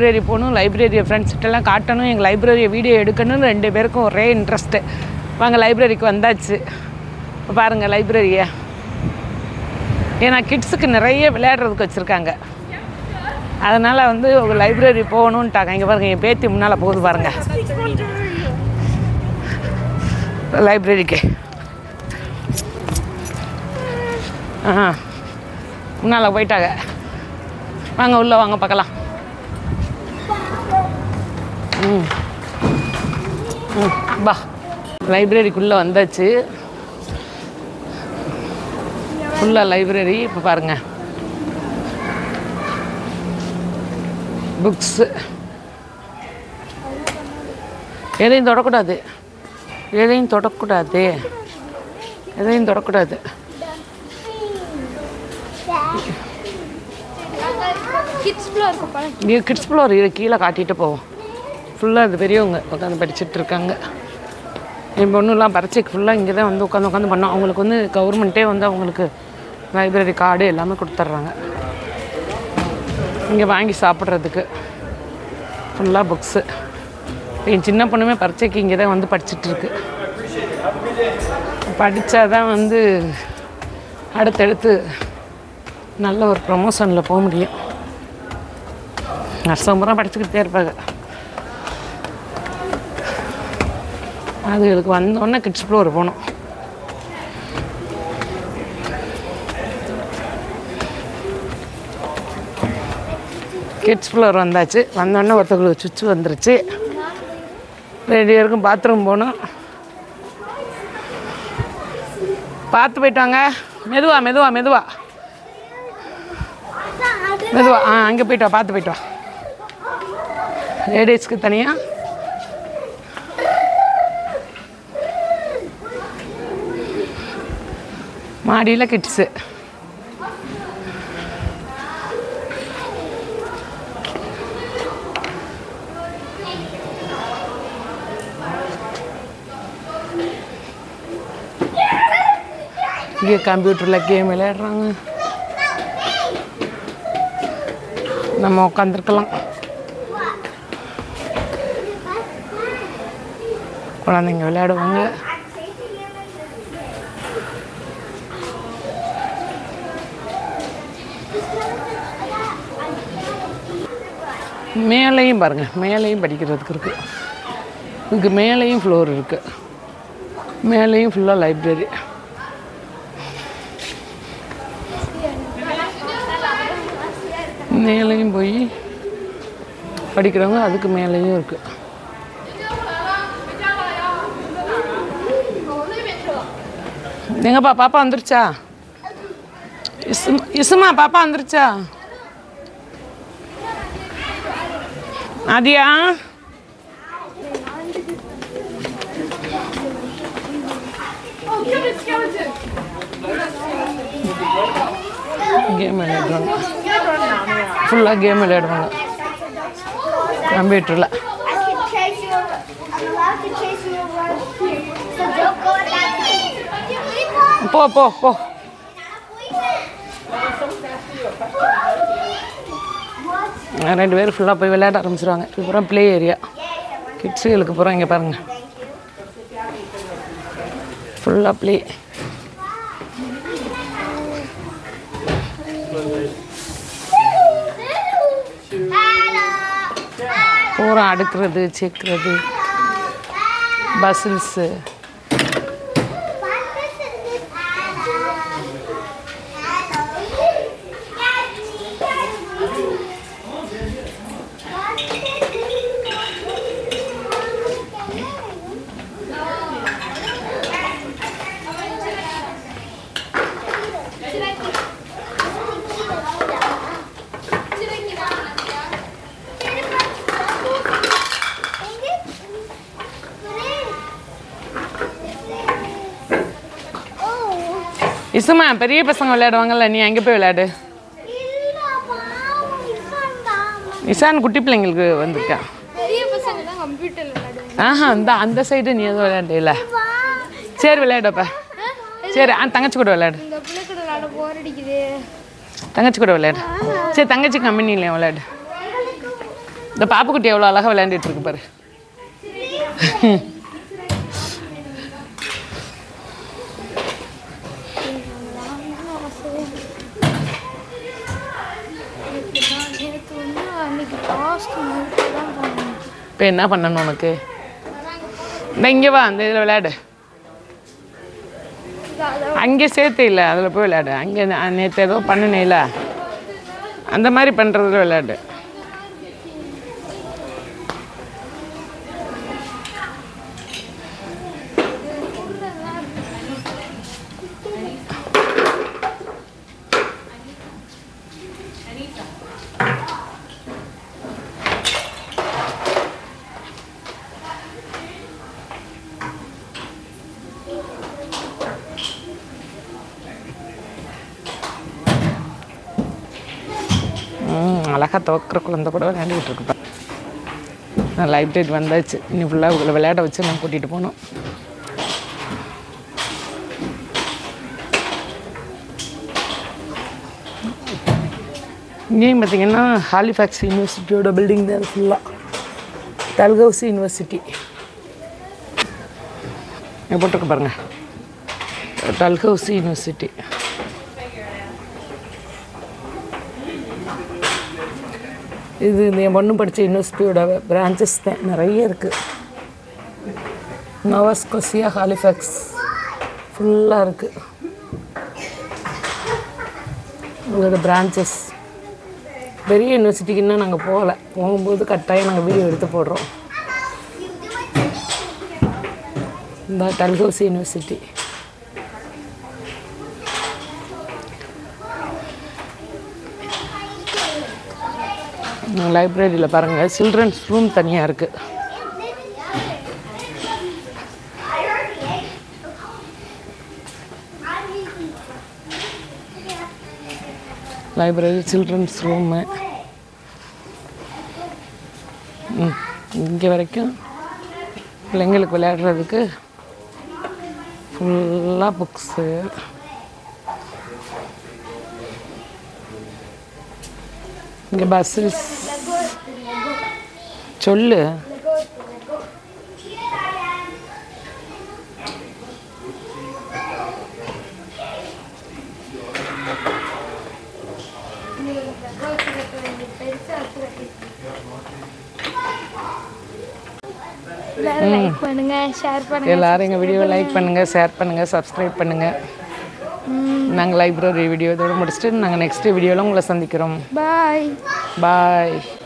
Library போகணும் லைப்ரரியை ஃப்ரெண்ட்ஸ்கிட்டலாம் காட்டணும் எங்கள் லைப்ரரியை வீடியோ எடுக்கணும்னு ரெண்டு பேருக்கும் ஒரே இன்ட்ரெஸ்ட்டு வாங்க லைப்ரரிக்கு வந்தாச்சு இப்போ பாருங்கள் லைப்ரரியை ஏன்னா கிட்ஸுக்கு நிறைய விளையாடுறதுக்கு வச்சுருக்காங்க அதனால் வந்து ஒரு லைப்ரரி போகணுன்ட்டாங்க இங்கே பாருங்கள் என் பேத்தி முன்னால் போகுது பாருங்கள் லைப்ரரிக்கு ஆ முன்னால் போயிட்டாங்க வாங்க உள்ளே வாங்க பார்க்கலாம் ம் ம் பா லைப்ரரிக்குள்ளே வந்தாச்சு ஃபுல்லாக லைப்ரரி இப்போ பாருங்கள் புக்ஸு எதையும் தொடக்கூடாது எதையும் தொடக்கூடாது எதையும் தொடக்கூடாது கிட்ஸ் ஃப்ளோர் இருக்கு பாருங்க இங்கே கிட்ஸ் ஃப்ளோர் இது கீழே காட்டிட்டு போவோம் ஃபுல்லாக அது பெரியவங்க உட்காந்து படிச்சுட்டு இருக்காங்க என் பொண்ணுலாம் பரீட்சைக்கு ஃபுல்லாக இங்கே தான் வந்து உட்காந்து உட்காந்து பண்ணோம் அவங்களுக்கு வந்து கவர்மெண்ட்டே வந்து அவங்களுக்கு லைப்ரரி கார்டு எல்லாமே கொடுத்துட்றாங்க இங்கே வாங்கி சாப்பிட்றதுக்கு ஃபுல்லாக புக்ஸு என் சின்ன பொண்ணுமே பரீட்சைக்கு இங்கே தான் வந்து படிச்சுட்டு இருக்கு படித்தா தான் வந்து அடுத்தடுத்து நல்ல ஒரு ப்ரொமோஷனில் போக முடியும் வருஷம் பூரா படிச்சுக்கிட்டே இருப்பாங்க அதுகளுக்கு வந்தோடனே கிட்ஸ் ஃப்ளோர் போகணும் கிட்ஸ் ஃப்ளோர் வந்தாச்சு வந்தோடனே ஒருத்தங்களுக்கு சுவிட்ச் வந்துருச்சு ரெண்டு பேருக்கும் பாத்ரூம் போகணும் பார்த்து போயிட்டு வாங்க மெதுவா மெதுவா மெதுவா மெதுவா ஆ அங்கே போயிட்டு வா பார்த்து போயிட்டு வா லேடிஸ்க்கு தனியாக மாடியில் கிட்ஸு இங்கே கம்ப்யூட்டரில் கேம் விளையாடுறாங்க நம்ம உட்காந்துருக்கலாம் குழந்தைங்க விளையாடுவாங்க மேலேயும் பாருங்கள் மேலேயும் படிக்கிறதுக்கு இருக்குது இதுக்கு மேலேயும் ஃப்ளோர் இருக்குது மேலேயும் ஃபுல்லாக லைப்ரரி மேலேயும் போய் படிக்கிறவங்க அதுக்கு மேலேயும் இருக்குது எங்கப்பா பாப்பா வந்துருச்சா இசுமா இசுமா பாப்பா வந்துருச்சா ஆதியா கேம் விளையாடுவாங்க ஃபுல்லாக கேம் விளையாடுவாங்க கம்ப்யூட்டரில் I can chase you around. I'm allowed to chase you around here. So don't go in that way. போ போ போ ரெண்டு பேரும் ஃபுல்லாக போய் விளையாட ஆரம்பிச்சிருவாங்க இதுக்கப்புறம் ப்ளே ஏரியா கிட்ஸுகளுக்கு போகிறோம் இங்கே பாருங்கள் ஃபுல்லாக ப்ளே பூரா அடுக்கிறது சேர்க்குறது பசில்ஸு இசுமா பெரிய பசங்க விளையாடுவாங்கல்ல நீ அங்கே போய் விளையாடு நிசான் குட்டி பிள்ளைங்களுக்கு வந்திருக்கா பெரிய பசங்க தான் கம்ப்யூட்டர் விளையாடுவாங்க ஆஹா இந்த அந்த சைடு நீ எதுவும் விளையாடல சரி விளையாடுப்ப சரி ஆ தங்கச்சி கூட விளையாடு இந்த பிள்ளை கூட விளையாட போர் அடிக்குது தங்கச்சி கூட விளையாடு சரி தங்கச்சி கம்பெனிலையும் விளையாடு இந்த பாப்புக்குட்டி எவ்வளோ அழகாக விளையாண்டுட்டு இருக்கு பாரு நேற்று வந்து அன்னைக்கு லாஸ்ட் மந்த்து தான் போனோம் இப்போ என்ன பண்ணணும் உனக்கு இந்த இங்கே வா அந்த இதில் விளையாடு அங்கே சேர்த்து இல்லை அதில் போய் விளையாடு அங்கே நேற்று ஏதோ பண்ணினேல அந்த மாதிரி பண்ணுறதுல விளையாடு ம் அழகாக துவக்கிற குழந்தை கூட விளையாண்டுக்கிட்டு இருக்குப்பா நான் லைப்ரரி வந்தாச்சு இன்னும் ஃபுல்லாக உங்களை விளையாட வச்சு நான் கூட்டிகிட்டு போகணும் இங்கேயும் பார்த்தீங்கன்னா ஹாலிஃபேக்ஸ் யூனிவர்சிட்டியோட பில்டிங் தான் ஃபுல்லாக டல்கவுசி யூனிவர்சிட்டி இங்கே போட்டிருக்க பாருங்க டல்கவுசி யூனிவர்சிட்டி இது இந்த என் பொண்ணு படித்த யூனிவர்சிட்டியோட பிரான்ச்சஸ் தான் நிறைய இருக்குது நோவாஸ்கோசியா ஹாலிஃபேக்ஸ் ஃபுல்லாக இருக்குது உங்களோட பிரான்ச்சஸ் பெரிய யூனிவர்சிட்டிக்கு இன்னும் நாங்கள் போகலை போகும்போது கட்டாயம் நாங்கள் வீடியோ எடுத்து போடுறோம் இந்த டல்ஹவுசி யூனிவர்சிட்டி லைப்ரரியில் பாருங்கள் சில்ட்ரன்ஸ் ரூம் தனியாக இருக்குது லைப்ரரி சில்ட்ரன்ஸ் ரூமு இங்கே வரைக்கும் பிள்ளைங்களுக்கு விளையாடுறதுக்கு ஃபுல்லாக புக்ஸு இங்கே பஸ்ஸஸ் சொல்லு எல்லாரும் லைக் பண்ணுங்க ஷேர் பண்ணுங்க எல்லாரும் எங்கள் வீடியோவை லைக் பண்ணுங்கள் ஷேர் பண்ணுங்கள் சப்ஸ்கிரைப் பண்ணுங்கள் நாங்கள் லைப்ரரி வீடியோ இதோட முடிச்சுட்டு நாங்கள் நெக்ஸ்ட் வீடியோவில் உங்களை சந்திக்கிறோம் பாய் பாய்